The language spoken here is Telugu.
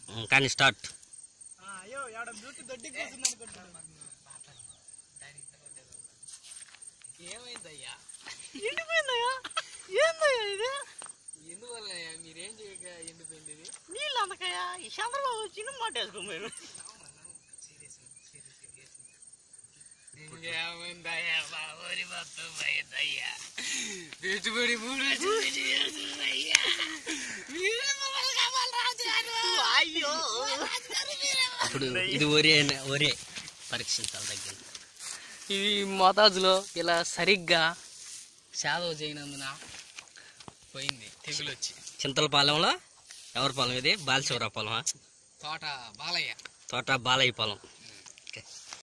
ఉమ్, కానీ స్టార్ట్ అయ్యో ఏడ జుట్టు దొడ్డి కూర్చుంది అనుకుంటున్నాను ఏమైందయ్యా ఎండిపోయిందయ్యా ఏందయ్యా ఇది ఎందువల్ల మీరేం చేయక ఎండిపోయింది ఇది నీళ్ళు అందకయ్యా ఈ చంద్రబాబు చిన్న మాట వేసుకోమేరు ఏమైందయ్యా బాబోరి మొత్తం పోయిందయ్యా పెట్టుబడి మూడు లక్షలు చేస్తుందయ్యా మీరు మమ్మల్ని కావాలి రాజుగారు అయ్యో ఇప్పుడు ఇది ఒరే అనే- ఒరే పరీక్షించాలి దగ్గర ఇది మోతాజులో ఇలా సరిగ్గా సేవ చేయనందున పోయింది తెగులు వచ్చి చింతల పాలెంలో ఎవరి పొలం ఇది బాలశివరావు పొలమా తోట బాలయ్య తోట బాలయ్య పొలం ఓకే